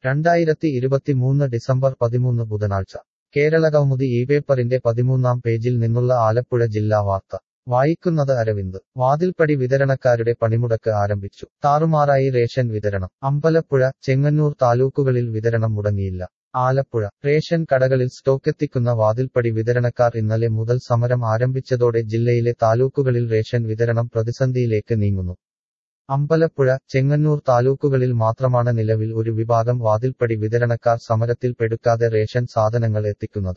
രണ്ടായിരത്തി ഇരുപത്തിമൂന്ന് ഡിസംബർ പതിമൂന്ന് ബുധനാഴ്ച കേരളകൗമുദി ഈ പേപ്പറിന്റെ പതിമൂന്നാം പേജിൽ നിന്നുള്ള ആലപ്പുഴ ജില്ലാ വാർത്ത വായിക്കുന്നത് അരവിന്ദ് വാതിൽപ്പടി വിതരണക്കാരുടെ പണിമുടക്ക് ആരംഭിച്ചു താറുമാറായി റേഷൻ വിതരണം അമ്പലപ്പുഴ ചെങ്ങന്നൂർ താലൂക്കുകളിൽ വിതരണം മുടങ്ങിയില്ല ആലപ്പുഴ റേഷൻ കടകളിൽ സ്റ്റോക്കെത്തിക്കുന്ന വാതിൽപ്പടി വിതരണക്കാർ ഇന്നലെ മുതൽ സമരം ആരംഭിച്ചതോടെ ജില്ലയിലെ താലൂക്കുകളിൽ റേഷൻ വിതരണം പ്രതിസന്ധിയിലേക്ക് നീങ്ങുന്നു അമ്പലപ്പുഴ ചെങ്ങന്നൂർ താലൂക്കുകളിൽ മാത്രമാണ് നിലവിൽ ഒരു വിഭാഗം വാതിൽപ്പടി വിതരണക്കാർ സമരത്തിൽ പെടുക്കാതെ റേഷൻ സാധനങ്ങൾ എത്തിക്കുന്നത്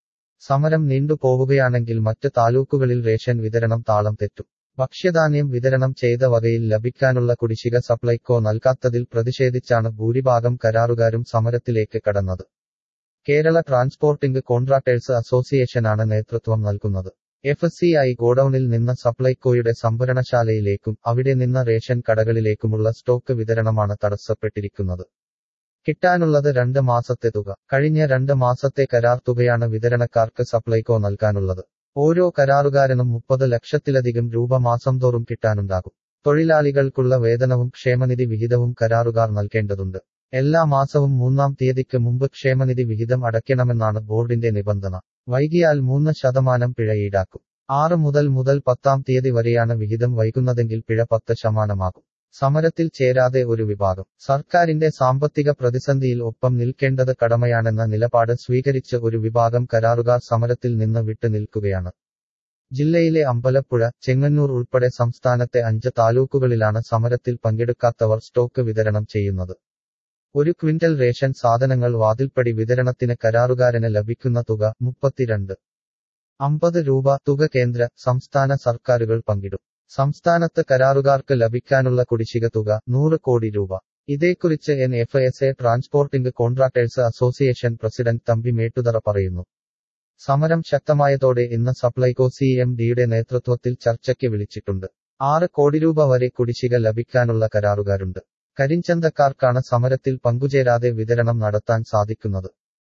സമരം നീണ്ടുപോവുകയാണെങ്കിൽ മറ്റ് താലൂക്കുകളിൽ റേഷൻ വിതരണം താളം തെറ്റും ഭക്ഷ്യധാന്യം വിതരണം ചെയ്ത വകയിൽ ലഭിക്കാനുള്ള കുടിശ്ശിക സപ്ലൈകോ നൽകാത്തതിൽ പ്രതിഷേധിച്ചാണ് ഭൂരിഭാഗം കരാറുകാരും സമരത്തിലേക്ക് കടന്നത് കേരള ട്രാൻസ്പോർട്ടിംഗ് കോൺട്രാക്ടേഴ്സ് അസോസിയേഷനാണ് നേതൃത്വം നൽകുന്നത് എഫ് സി ഐ ഗോഡൌണിൽ നിന്ന് സപ്ലൈകോയുടെ സംഭരണശാലയിലേക്കും അവിടെ നിന്ന് റേഷൻ കടകളിലേക്കുമുള്ള സ്റ്റോക്ക് വിതരണമാണ് തടസ്സപ്പെട്ടിരിക്കുന്നത് കിട്ടാനുള്ളത് രണ്ട് മാസത്തെ തുക കഴിഞ്ഞ രണ്ട് മാസത്തെ കരാർ തുകയാണ് വിതരണക്കാർക്ക് സപ്ലൈകോ നൽകാനുള്ളത് ഓരോ കരാറുകാരനും മുപ്പത് ലക്ഷത്തിലധികം രൂപ മാസം തോറും കിട്ടാനുണ്ടാകും തൊഴിലാളികൾക്കുള്ള വേതനവും ക്ഷേമനിധി വിഹിതവും കരാറുകാർ നൽകേണ്ടതുണ്ട് എല്ലാ മാസവും മൂന്നാം തീയതിക്ക് മുമ്പ് ക്ഷേമനിധി വിഹിതം അടയ്ക്കണമെന്നാണ് ബോർഡിന്റെ നിബന്ധന വൈകിയാൽ മൂന്ന് ശതമാനം പിഴ ഈടാക്കും ആറ് മുതൽ മുതൽ പത്താം തീയതി വരെയാണ് വിഹിതം വൈകുന്നതെങ്കിൽ പിഴ പത്ത് ശതമാനമാകും സമരത്തിൽ ചേരാതെ ഒരു വിഭാഗം സർക്കാരിന്റെ സാമ്പത്തിക പ്രതിസന്ധിയിൽ ഒപ്പം നിൽക്കേണ്ടത് കടമയാണെന്ന നിലപാട് സ്വീകരിച്ച് ഒരു വിഭാഗം കരാറുകാർ സമരത്തിൽ നിന്ന് വിട്ടു നിൽക്കുകയാണ് ജില്ലയിലെ അമ്പലപ്പുഴ ചെങ്ങന്നൂർ ഉൾപ്പെടെ സംസ്ഥാനത്തെ അഞ്ച് താലൂക്കുകളിലാണ് സമരത്തിൽ പങ്കെടുക്കാത്തവർ സ്റ്റോക്ക് വിതരണം ചെയ്യുന്നത് ഒരു ക്വിന്റൽ റേഷൻ സാധനങ്ങൾ വാതിൽപ്പടി വിതരണത്തിന് കരാറുകാരന് ലഭിക്കുന്ന തുക മുപ്പത്തിരണ്ട് അമ്പത് രൂപ തുക കേന്ദ്ര സംസ്ഥാന സർക്കാരുകൾ പങ്കിടും സംസ്ഥാനത്ത് കരാറുകാർക്ക് ലഭിക്കാനുള്ള കുടിശ്ശിക തുക നൂറ് കോടി രൂപ ഇതേക്കുറിച്ച് N F S A transporting contractors association president Thampi Mettuthara പറയുന്നു സമരം ശക്തമായതോടെ ഇന്ന് സപ്ലൈകോ സി എം ഡിയുടെ നേതൃത്വത്തിൽ ചർച്ചയ്ക്ക് വിളിച്ചിട്ടുണ്ട് ആറ് കോടി രൂപ വരെ കുടിശ്ശിക ലഭിക്കാനുള്ള കരാറുകാരുണ്ട് കരിഞ്ചന്തക്കാർക്കാണ് സമരത്തിൽ പങ്കുചേരാതെ വിതരണം നടത്താൻ സാധിക്കുന്നത്